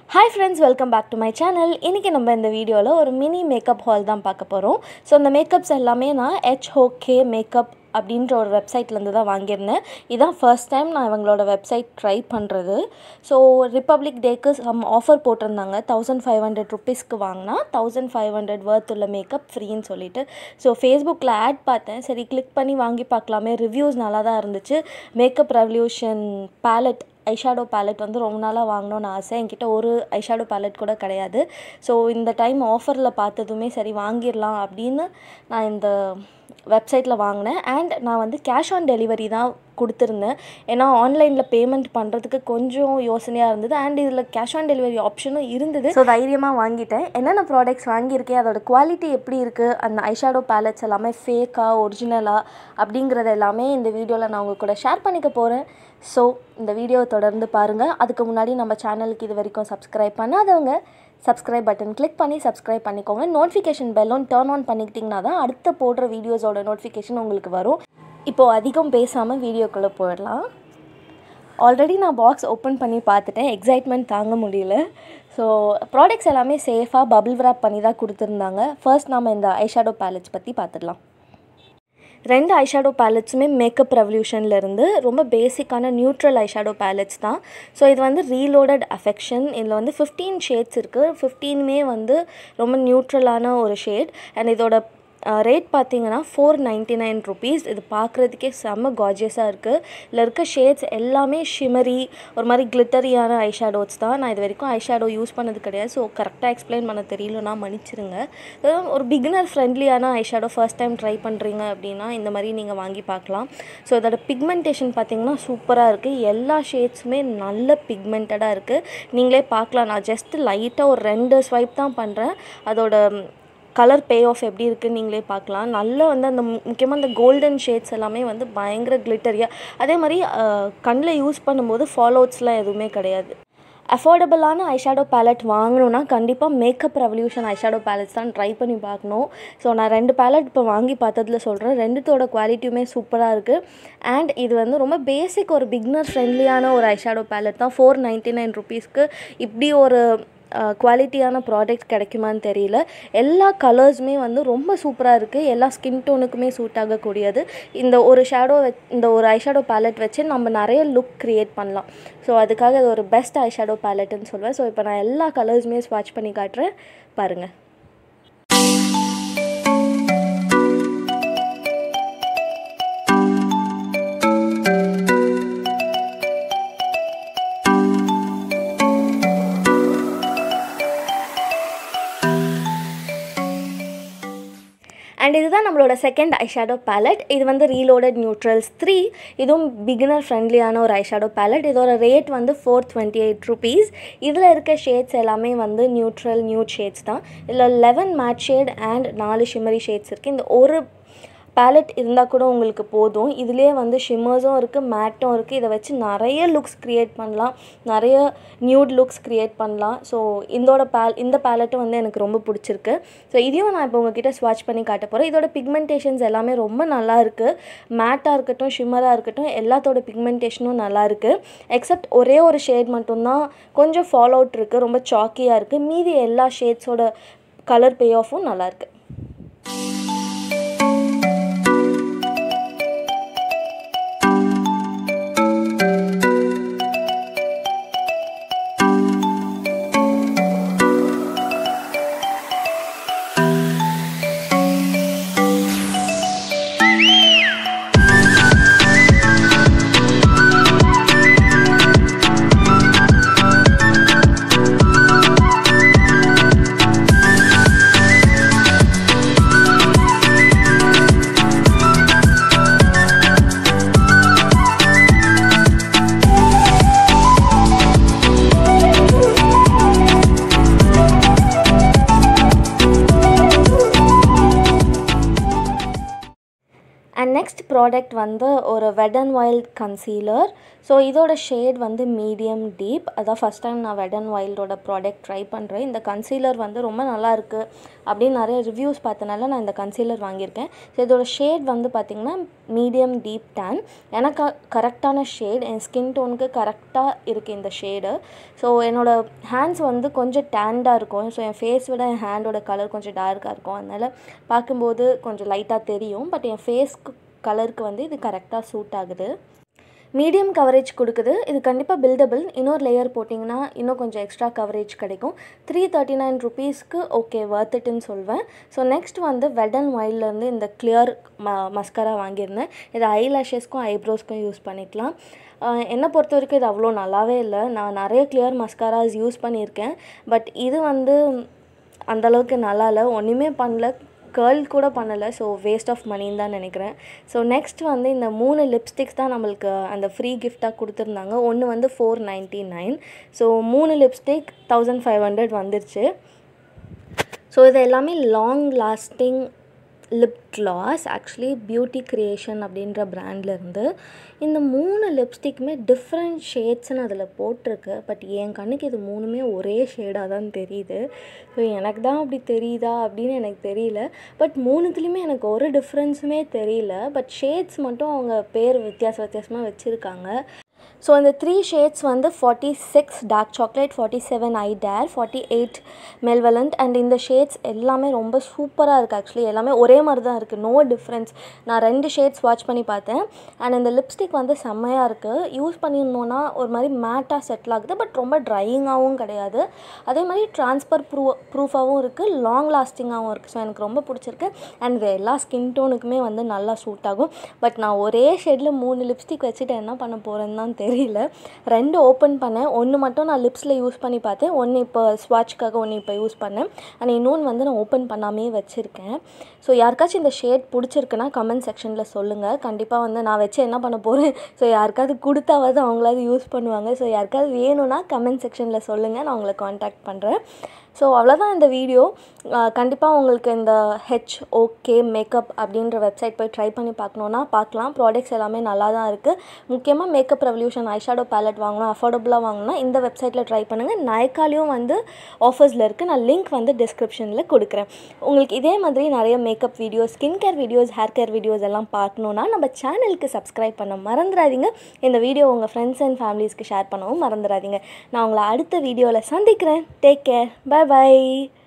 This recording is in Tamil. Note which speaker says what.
Speaker 1: hi friends welcome back to my channel இன்றைக்கி நம்ம இந்த வீடியோவில் ஒரு மினி மேக்கப் ஹால் தான் பார்க்க போகிறோம் ஸோ அந்த மேக்கப்ஸ் எல்லாமே நான் ஹெச்ஓகே மேக்கப் அப்படின்ற ஒரு வெப்சைட்லேருந்து தான் வாங்கியிருந்தேன் இதான் ஃபர்ஸ்ட் டைம் நான் இவங்களோட வெப்சைட் ட்ரை பண்ணுறது ஸோ ரிப்பப்ளிக் டேக்கு சம் ஆஃபர் போட்டிருந்தாங்க தௌசண்ட் ஃபைவ் ஹண்ட்ரட் ருபீஸ்க்கு வாங்கினா தௌசண்ட் ஃபைவ் ஹண்ட்ரட் ஒர்த் உள்ள மேக்கப் ஃப்ரீன்னு சொல்லிட்டு ஸோ ஃபேஸ்புக்கில் ஆட் பார்த்தேன் சரி கிளிக் பண்ணி வாங்கி பார்க்கலாமே ரிவ்யூஸ் நல்லா தான் இருந்துச்சு Makeup Revolution palette eyeshadow palette வந்து ரொம்ப நாளாக வாங்கணும்னு ஆசை என்கிட்ட ஒரு ஐஷேடோ பேலட் கூட கிடையாது ஸோ இந்த டைம் ஆஃபரில் பார்த்ததுமே சரி வாங்கிடலாம் அப்படின்னு நான் இந்த வெப்சைட்டில் வாங்கினேன் அண்ட் நான் வந்து கேஷ் ஆன் டெலிவரி தான் கொடுத்துருந்தேன் ஏன்னா ஆன்லைனில் பேமெண்ட் பண்ணுறதுக்கு கொஞ்சம் யோசனையாக இருந்தது அண்ட் இதில் கேஷ் ஆன் டெலிவரி ஆப்ஷனும் இருந்தது ஸோ தைரியமாக வாங்கிட்டேன் என்னென்ன ப்ராடக்ட்ஸ் வாங்கியிருக்கேன் அதோட குவாலிட்டி எப்படி இருக்குது அந்த ஐஷேடோ பேலட்ஸ் எல்லாமே ஃபேக்காக ஒரிஜினலாக அப்படிங்கிறது எல்லாமே இந்த வீடியோவில் நான் உங்கள் கூட ஷேர் பண்ணிக்க போகிறேன் ஸோ இந்த வீடியோவை தொடர்ந்து பாருங்கள் அதுக்கு முன்னாடி நம்ம சேனலுக்கு இது வரைக்கும் சப்ஸ்கிரைப் பண்ணாதவங்க சப்ஸ்கிரைப் பட்டன் கிளிக் பண்ணி சப்ஸ்கிரைப் பண்ணிக்கோங்க நோட்டிஃபிகேஷன் பெல்லும் டர்ன் ஆன் பண்ணிக்கிட்டிங்கன்னா தான் அடுத்த போடுற வீடியோஸோட நோட்டிஃபிகேஷன் உங்களுக்கு வரும் இப்போது அதிகம் பேசாமல் வீடியோக்குள்ளே போயிடலாம் ஆல்ரெடி நான் பாக்ஸ் ஓப்பன் பண்ணி பார்த்துட்டேன் எக்ஸைட்மெண்ட் தாங்க முடியல ஸோ ப்ராடக்ட்ஸ் எல்லாமே சேஃபாக பபிள் wrap பண்ணி தான் கொடுத்துருந்தாங்க ஃபர்ஸ்ட் நாம் இந்த ஐஷேடோ பேலட்ஸ் பற்றி பார்த்துடலாம் ரெண்டு ஐஷேடோ பேலட்ஸுமே மேக்கப் ரெவல்யூஷன்லேருந்து ரொம்ப பேசிக்கான நியூட்ரல் ஐஷேடோ பேலட்ஸ் தான் ஸோ இது வந்து ரீலோடட் அஃபெக்ஷன் இதில் வந்து ஃபிஃப்டீன் ஷேட்ஸ் இருக்குது ஃபிஃப்டீனுமே வந்து ரொம்ப நியூட்ரலான ஒரு ஷேட் அண்ட் இதோட ரேட் பார்த்தீங்கன்னா ஃபோர் நைன்ட்டி நைன் ருபீஸ் இது பார்க்குறதுக்கே செம்ம கார்ஜியஸாக இருக்குது இதில் இருக்க ஷேட்ஸ் எல்லாமே ஷிமரி ஒரு மாதிரி கிளிட்டரியான ஐஷேடோஸ் தான் நான் இது வரைக்கும் ஐஷேடோ யூஸ் பண்ணது கிடையாது ஸோ கரெக்டாக எக்ஸ்பிளைன் பண்ண தெரியலனா மன்னிச்சிருங்க ஒரு பிகினர் ஃப்ரெண்ட்லியான ஐஷேடோ ஃபர்ஸ்ட் டைம் ட்ரை பண்ணுறீங்க அப்படின்னா இந்த மாதிரி நீங்கள் வாங்கி பார்க்கலாம் ஸோ இதோட பிக்மெண்டேஷன் பார்த்தீங்கன்னா சூப்பராக இருக்குது எல்லா ஷேட்ஸுமே நல்ல பிக்மெண்டடாக இருக்குது நீங்களே பார்க்கலாம் நான் ஜஸ்ட் லைட்டாக ஒரு ரெண்டு ஸ்வைப் தான் பண்ணுறேன் அதோட கலர் பே ஆஃப் எப்படி இருக்குன்னு நீங்களே பார்க்கலாம் நல்லா வந்து அந்த முக்கியமாக அந்த கோல்டன் ஷேட்ஸ் எல்லாமே வந்து பயங்கர கிளிட்டரியாக அதே மாதிரி கண்ணில் யூஸ் பண்ணும்போது ஃபாலோட்ஸ்லாம் எதுவுமே கிடையாது அஃபோர்டபுளான ஐஷேடோ பேலட் வாங்கணுன்னா கண்டிப்பாக மேக்கப் ரெவல்யூஷன் ஐஷேடோ பேலட்ஸ் தான் ட்ரை பண்ணி பார்க்கணும் ஸோ நான் ரெண்டு பேலட் இப்போ வாங்கி பார்த்ததில் சொல்கிறேன் ரெண்டுத்தோட குவாலிட்டியுமே சூப்பராக இருக்குது அண்ட் இது வந்து ரொம்ப பேசிக் ஒரு பிக்னர் ஃப்ரெண்ட்லியான ஒரு ஐஷேடோ பேலட் தான் ஃபோர் நைன்ட்டி நைன் ருபீஸ்க்கு இப்படி ஒரு குவாலிட்டியான ப்ராடக்ட் கிடைக்குமான்னு தெரியல எல்லா கலர்ஸுமே வந்து ரொம்ப சூப்பராக இருக்குது எல்லா ஸ்கின் டோனுக்குமே சூட் ஆகக்கூடியது இந்த ஒரு ஷேடோ இந்த ஒரு ஐஷேடோ பேலட் வச்சு நம்ம நிறைய லுக் க்ரியேட் பண்ணலாம் ஸோ அதுக்காக இது ஒரு பெஸ்ட் ஐஷேடோ பேலட்டுன்னு சொல்லுவேன் ஸோ இப்போ நான் எல்லா கலர்ஸுமே ஸ்வாட்ச் பண்ணி காட்டுறேன் பாருங்கள் அண்ட் இதுதான் நம்மளோட செகண்ட் ஐஷேடோ பேலட் இது வந்து ரீலோடட் நியூட்ரல்ஸ் த்ரீ இதுவும் பிகினர் ஃப்ரெண்ட்லியான ஒரு ஐஷேடோ பேலட் இதோட ரேட் வந்து ஃபோர் டுவெண்ட்டி எயிட் ருபீஸ் இதில் இருக்க ஷேட்ஸ் எல்லாமே வந்து நியூட்ரல் நியூட் ஷேட்ஸ் தான் இதில் லெவன் மேட் ஷேட் அண்ட் நாலு ஷிமரி ஷேட்ஸ் இருக்குது இந்த ஒரு பேலட் இருந்தால் கூட உங்களுக்கு போதும் இதுலேயே வந்து ஷிம்மர்ஸும் இருக்குது மேட்டும் இருக்குது இதை வச்சு நிறைய லுக்ஸ் க்ரியேட் பண்ணலாம் நிறைய நியூட் லுக்ஸ் க்ரியேட் பண்ணலாம் ஸோ இதோட பேல் இந்த பேலட்டும் வந்து எனக்கு ரொம்ப பிடிச்சிருக்கு ஸோ இதையும் நான் இப்போ உங்ககிட்ட ஸ்வாட்ச் பண்ணி காட்ட போகிறேன் இதோட பிக்மெண்டேஷன்ஸ் எல்லாமே ரொம்ப நல்லா இருக்குது மேட்டாக இருக்கட்டும் ஷிம்மராக இருக்கட்டும் எல்லாத்தோட பிக்மெண்டேஷனும் நல்லா இருக்குது எக்ஸப்ட் ஒரே ஒரு ஷேட் மட்டும்தான் கொஞ்சம் ஃபாலோ அவுட் இருக்குது ரொம்ப சாக்கியாக இருக்குது மீதி எல்லா ஷேட்ஸோட கலர் பே ஆஃபும் நல்லாயிருக்கு அண்ட் நெக்ஸ்ட் ப்ராடக்ட் வந்து ஒரு Wet and Wild concealer so இதோட ஷேட் வந்து மீடியம் டீப் அதான் ஃபஸ்ட் டைம் நான் வெட் அண்ட் வைல்டோட ப்ராடக்ட் ட்ரை பண்ணுறேன் இந்த கன்சீலர் வந்து ரொம்ப நல்லா இருக்குது அப்படின்னு நிறைய ரிவ்யூஸ் பார்த்தனால நான் இந்த கன்சீலர் வாங்கியிருக்கேன் ஸோ இதோட ஷேட் வந்து பார்த்திங்கன்னா மீடியம் டீப் டேன் எனக்கு கரெக்டான ஷேட் என் ஸ்கின் டோனுக்கு கரெக்டாக இருக்குது இந்த ஷேடு ஸோ என்னோடய ஹேண்ட்ஸ் வந்து கொஞ்சம் டேண்டாக இருக்கும் ஸோ என் ஃபேஸ் விட என் ஹேண்டோட கலர் கொஞ்சம் டார்க்காக இருக்கும் அதனால் பார்க்கும்போது கொஞ்சம் லைட்டாக தெரியும் பட் என் ஃபேஸ்க்கு கலருக்கு வந்து இது கரெக்டாக சூட் ஆகுது மீடியம் கவரேஜ் கொடுக்குது இது கண்டிப்பாக பில்டபிள் இன்னொரு லேயர் போட்டிங்கன்னா இன்னும் கொஞ்சம் எக்ஸ்ட்ரா கவரேஜ் கிடைக்கும் த்ரீ தேர்ட்டி நைன் ருபீஸ்க்கு ஓகே வர்த்துட்டுன்னு சொல்வேன் ஸோ நெக்ஸ்ட் வந்து வெட் அண்ட் ஒயில்லேருந்து இந்த கிளியர் ம மஸ்கரா வாங்கியிருந்தேன் இது ஐ லேஷஸ்க்கும் ஐப்ரோஸ்க்கும் யூஸ் பண்ணிக்கலாம் என்னை பொறுத்த வரைக்கும் இது அவ்வளோ நல்லாவே இல்லை நான் நிறைய கிளியர் மஸ்காராஸ் யூஸ் பண்ணியிருக்கேன் பட் இது வந்து அந்தளவுக்கு நல்லா இல்லை ஒன்றுமே பண்ணல கேர்ள் கூட பண்ணலை ஸோ வேஸ்ட் ஆஃப் மணின்னு தான் நினைக்கிறேன் ஸோ நெக்ஸ்ட் வந்து இந்த மூணு லிப்ஸ்டிக்ஸ் தான் நம்மளுக்கு அந்த ஃப்ரீ கிஃப்டாக கொடுத்துருந்தாங்க ஒன்று வந்து ஃபோர் நைன்ட்டி நைன் ஸோ மூணு லிப்ஸ்டிக் தௌசண்ட் ஃபைவ் ஹண்ட்ரட் வந்துருச்சு ஸோ இது எல்லாமே long lasting lip gloss actually Beauty Creation அப்படின்ற பிராண்ட்லேருந்து இந்த மூணு லிப்ஸ்டிக்குமே டிஃப்ரெண்ட் ஷேட்ஸ்னு அதில் போட்டிருக்கு பட் என் கண்ணுக்கு இது மூணுமே ஒரே ஷேடாக தான் தெரியுது ஸோ எனக்கு தான் அப்படி தெரியுதா அப்படின்னு எனக்கு தெரியல பட் மூணுத்துலேயுமே எனக்கு ஒரு டிஃப்ரென்ஸுமே தெரியல பட் ஷேட்ஸ் மட்டும் அவங்க பேர் வித்தியாச வித்தியாசமாக வச்சுருக்காங்க ஸோ இந்த த்ரீ ஷேட்ஸ் வந்து forty six dark chocolate forty seven I dare forty eight மெல்வலண்ட் அண்ட் இந்த ஷேட்ஸ் எல்லாமே ரொம்ப சூப்பராக இருக்குது ஆக்சுவலி எல்லாமே ஒரே மாதிரி தான் இருக்குது நோ டிஃப்ரென்ஸ் நான் ரெண்டு ஷேட்ஸ் வாட்ச் பண்ணி பார்த்தேன் அண்ட் இந்த லிப்ஸ்டிக் வந்து செம்மையாக இருக்குது யூஸ் பண்ணியிருந்தோன்னா ஒரு மாதிரி மேட்டாக செட்டில் ஆகுது பட் ரொம்ப ட்ரையிங்காகவும் கிடையாது அதே மாதிரி ட்ரான்ஸ்பர் ப்ரூ ப்ரூஃபாகவும் இருக்குது லாங் லாஸ்டிங்காகவும் இருக்குது ஸோ எனக்கு ரொம்ப பிடிச்சிருக்கு அண்ட் இது எல்லா ஸ்கின் டோனுக்குமே வந்து நல்லா சூட் ஆகும் பட் நான் ஒரே ஷேடில் மூணு லிப்ஸ்டிக் வச்சுட்டு என்ன பண்ண போகிறேன்னு தான் தெரியல ரெண்டு ஓப்பன் பண்ணேன் ஒன்று மட்டும் நான் லிப்ஸில் யூஸ் பண்ணி பார்த்தேன் ஒன்று இப்போ ஸ்வாட்ச்க்காக ஒன்று இப்போ யூஸ் பண்ணேன் ஆனால் இன்னொன்று வந்து நான் ஓப்பன் பண்ணாமே வச்சுருக்கேன் ஸோ யாருக்காச்சும் இந்த ஷேட் பிடிச்சிருக்குன்னா கமெண்ட் செக்ஷனில் சொல்லுங்கள் கண்டிப்பாக வந்து நான் வச்சு என்ன பண்ண போகிறேன் ஸோ யாருக்காவது கொடுத்தாவது அவங்களாவது யூஸ் பண்ணுவாங்க ஸோ யாருக்காவது வேணும்னா கமெண்ட் செக்ஷனில் சொல்லுங்கள் நான் உங்களை காண்டாக்ட் பண்ணுறேன் ஸோ அவ்வளோதான் இந்த வீடியோ கண்டிப்பாக உங்களுக்கு இந்த ஹெச் ஓகே மேக்கப் அப்படின்ற வெப்சைட் போய் ட்ரை பண்ணி பார்க்கணுன்னா பார்க்கலாம் ப்ராடக்ட்ஸ் எல்லாமே நல்லா தான் இருக்குது முக்கியமாக மேக்கப் ரெவல்யூஷன் ஐஷாடோ பேலட் வாங்கணும் அஃபோர்டபுளாக வாங்கணும்னா இந்த வெப்சைட்டில் ட்ரை பண்ணுங்கள் நைக்காலையும் வந்து ஆஃபர்ஸில் இருக்குது நான் லிங்க் வந்து டிஸ்கிரிப்ஷனில் கொடுக்குறேன் உங்களுக்கு இதே மாதிரி நிறைய makeup videos skin care videos hair care videos எல்லாம் பார்க்கணுன்னா நம்ம சேனலுக்கு சப்ஸ்கிரைப் பண்ண மறந்துடாதீங்க இந்த வீடியோ உங்கள் ஃப்ரெண்ட்ஸ் அண்ட் ஃபேமிலிஸ்க்கு ஷேர் பண்ணவும் மறந்துடாதீங்க நான் உங்களை அடுத்த வீடியோவில் சந்திக்கிறேன் டேக் கேர் பை பை